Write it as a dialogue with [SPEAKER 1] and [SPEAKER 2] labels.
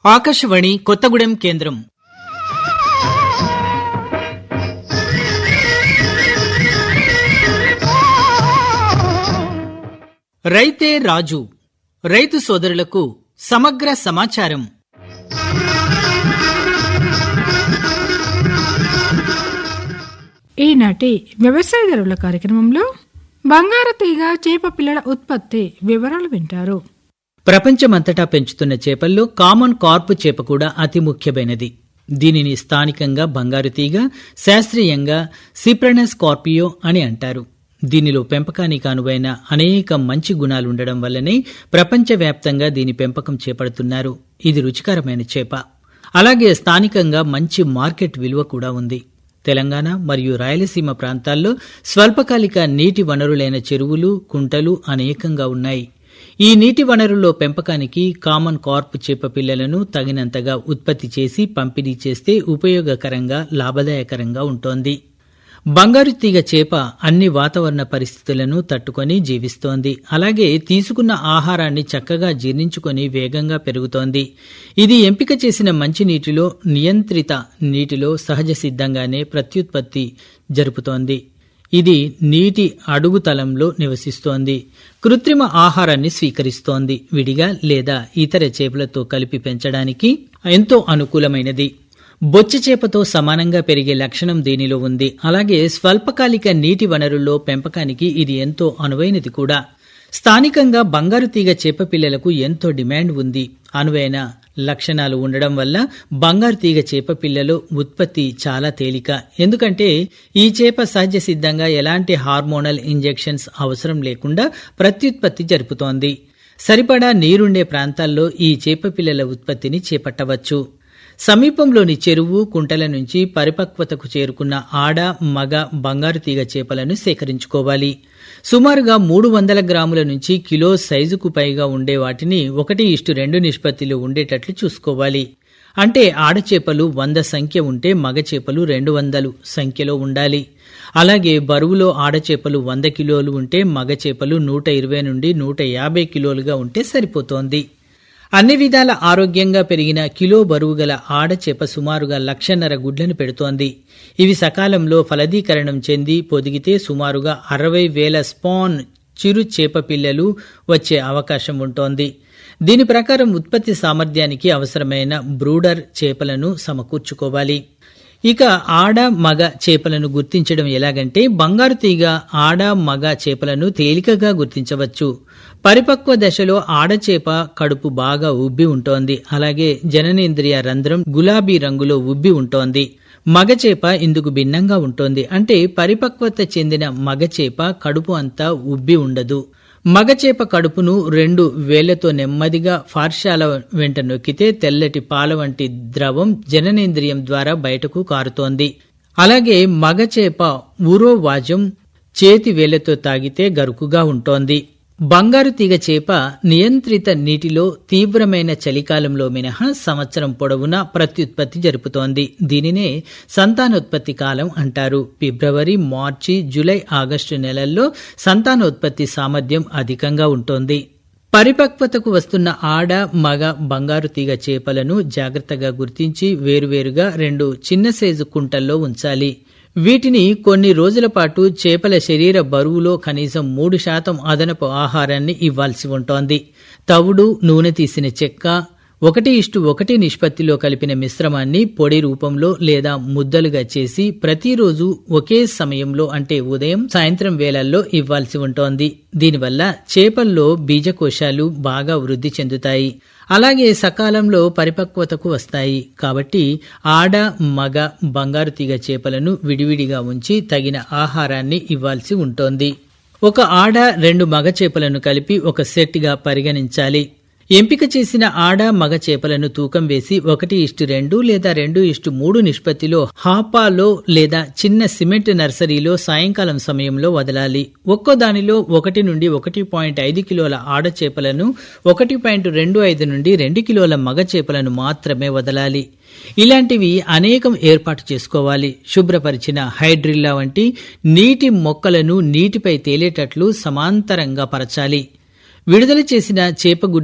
[SPEAKER 1] ఆకాశవాణి కొత్తగూడెం కేంద్రం రైతే రాజు రైతు సోదరులకు సమగ్ర సమాచారం
[SPEAKER 2] ఈనాటి వ్యవసాయదారుల కార్యక్రమంలో బంగారు తీగ చేప పిల్లల ఉత్పత్తి వివరాలు వింటారు
[SPEAKER 1] ప్రపంచమంతటా పెంచుతున్న చేపల్లో కామన్ కార్ప్ చేప కూడా అతి ముఖ్యమైనది దీనిని స్థానికంగా బంగారు తీగ శాస్త్రీయంగా సిప్రనస్ కార్పియో అని అంటారు దీనిలో పెంపకానికి అనువైన అనేక మంచి గుణాలుండడం వల్లనే ప్రపంచవ్యాప్తంగా దీని పెంపకం చేపడుతున్నారు ఇది రుచికరమైన చేప అలాగే స్థానికంగా మంచి మార్కెట్ విలువ కూడా ఉంది తెలంగాణ మరియు రాయలసీమ ప్రాంతాల్లో స్వల్పకాలిక నీటి వనరులైన చెరువులు కుంటలు అనేకంగా ఉన్నాయి ఈ నీటి వనరుల్లో పెంపకానికి కామన్ కార్ప్ చేప పిల్లలను తగినంతగా ఉత్పత్తి చేసి పంపిణీ చేస్తే ఉపయోగకరంగా లాభదాయకరంగా ఉంటోంది బంగారు తీగ చేప అన్ని వాతావరణ పరిస్థితులను తట్టుకొని జీవిస్తోంది అలాగే తీసుకున్న ఆహారాన్ని చక్కగా జీర్ణించుకొని వేగంగా పెరుగుతోంది ఇది ఎంపిక చేసిన మంచి నీటిలో నియంత్రిత నీటిలో సహజ సిద్ధంగానే ప్రత్యుత్పత్తి జరుపుతోంది ఇది నీటి అడుగుతలంలో నివసిస్తోంది కృత్రిమ ఆహారాన్ని స్వీకరిస్తోంది విడిగా లేదా ఇతర చేపలతో కలిపి పెంచడానికి ఎంతో అనుకూలమైనది బొచ్చ చేపతో సమానంగా పెరిగే లక్షణం దీనిలో ఉంది అలాగే స్వల్పకాలిక నీటి వనరుల్లో పెంపకానికి ఇది ఎంతో అనువైనది కూడా స్థానికంగా బంగారు తీగ చేప పిల్లలకు ఎంతో డిమాండ్ ఉంది అనువైన లక్షణాలు ఉండడం వల్ల బంగారు తీగ చేప పిల్లలు ఉత్పత్తి చాలా తేలిక ఎందుకంటే ఈ చేప సహజ సిద్ధంగా ఎలాంటి హార్మోనల్ ఇంజెక్షన్స్ అవసరం లేకుండా ప్రత్యుత్పత్తి జరుపుతోంది సరిపడా నీరుండే ప్రాంతాల్లో ఈ చేప పిల్లల ఉత్పత్తిని చేపట్టవచ్చు సమీపంలోని చెరువు కుంటల నుంచి పరిపక్వతకు చేరుకున్న ఆడ మగ బంగారు తీగ చేపలను సేకరించుకోవాలి సుమారుగా మూడు వందల గ్రాముల నుంచి కిలో సైజుకు పైగా ఉండే వాటిని ఒకటి ఇష్టు రెండు నిష్పత్తిలో ఉండేటట్లు చూసుకోవాలి అంటే ఆడచేపలు వంద సంఖ్య ఉంటే మగ చేపలు రెండు వందలు సంఖ్యలో ఉండాలి అలాగే బరువులో ఆడచేపలు వంద కిలోలు ఉంటే మగ చేపలు నూట ఇరవై నుండి నూట యాభై కిలోలుగా ఉంటే సరిపోతోంది అన్ని విధాల ఆరోగ్యంగా పెరిగిన కిలో బరువు గల ఆడచేప సుమారుగా లక్షన్నర గుడ్లను పెడుతోంది ఇవి సకాలంలో ఫలదీకరణం చెంది పొదిగితే సుమారుగా అరవై వేల స్పాన్ చిరు చేప పిల్లలు వచ్చే అవకాశం ఉంటోంది దీని ప్రకారం ఉత్పత్తి సామర్థ్యానికి అవసరమైన బ్రూడర్ చేపలను సమకూర్చుకోవాలి ఇక ఆడ మగ చేపలను గుర్తించడం ఎలాగంటే బంగారు తీగ ఆడ మగ చేపలను తేలికగా గుర్తించవచ్చు పరిపక్వ దశలో ఆడచేప కడుపు బాగా ఉబ్బి ఉంటోంది అలాగే జననేంద్రియ రంధ్రం గులాబీ రంగులో ఉబ్బి ఉంటోంది మగచేప ఇందుకు భిన్నంగా ఉంటోంది అంటే పరిపక్వత చెందిన మగచేప కడుపు అంతా ఉబ్బి ఉండదు మగచేప కడుపును రెండు వేళ్లతో నెమ్మదిగా ఫార్షాల వెంట నొక్కితే తెల్లటి పాల వంటి ద్రవం జననేంద్రియం ద్వారా బయటకు కారుతోంది అలాగే మగచేప ఊరోవాజం చేతి వేళ్లతో తాగితే గరుకుగా ఉంటోంది బంగారు తీగ చేప నియంత్రిత నీటిలో తీవ్రమైన చలికాలంలో మినహా సంవత్సరం పొడవునా ప్రత్యుత్పత్తి జరుపుతోంది దీనినే సంతానోత్పత్తి కాలం అంటారు ఫిబ్రవరి మార్చి జూలై ఆగస్టు నెలల్లో సంతానోత్పత్తి సామర్థ్యం అధికంగా ఉంటోంది పరిపక్వతకు వస్తున్న ఆడ మగ బంగారు తీగ చేపలను జాగ్రత్తగా గుర్తించి వేరువేరుగా రెండు చిన్న సైజు కుంటల్లో ఉంచాలి వీటిని కొన్ని రోజుల పాటు చేపల శరీర బరువులో కనీసం మూడు శాతం అదనపు ఆహారాన్ని ఇవ్వాల్సి ఉంటోంది తవుడు నూనె తీసిన చెక్క ఒకటి ఇష్టు ఒకటి నిష్పత్తిలో కలిపిన మిశ్రమాన్ని పొడి రూపంలో లేదా ముద్దలుగా చేసి ప్రతిరోజు ఒకే సమయంలో అంటే ఉదయం సాయంత్రం వేళల్లో ఇవ్వాల్సి ఉంటోంది దీనివల్ల చేపల్లో బీజకోశాలు బాగా వృద్ధి చెందుతాయి అలాగే సకాలంలో పరిపక్వతకు వస్తాయి కాబట్టి ఆడ మగ బంగారు తీగ చేపలను విడివిడిగా ఉంచి తగిన ఆహారాన్ని ఇవ్వాల్సి ఉంటోంది ఒక ఆడ రెండు మగ చేపలను కలిపి ఒక సెట్గా పరిగణించాలి ఎంపిక చేసిన ఆడ మగ చేపలను తూకం వేసి ఒకటి ఇష్టు రెండు లేదా రెండు ఇష్టు మూడు నిష్పత్తిలో హాపాలో లేదా చిన్న సిమెంట్ నర్సరీలో సాయంకాలం సమయంలో వదలాలి ఒక్కో దానిలో ఒకటి నుండి ఒకటి పాయింట్ ఐదు కిలోల ఆడ చేపలను ఒకటి పాయింట్ రెండు ఐదు నుండి రెండు కిలోల మగ చేపలను మాత్రమే వదలాలి ఇలాంటివి అనేకం ఏర్పాటు చేసుకోవాలి శుభ్రపరిచిన హైడ్రిల్లా వంటి నీటి మొక్కలను నీటిపై తేలేటట్లు సమాంతరంగా పరచాలి విడుదల చేసిన చేప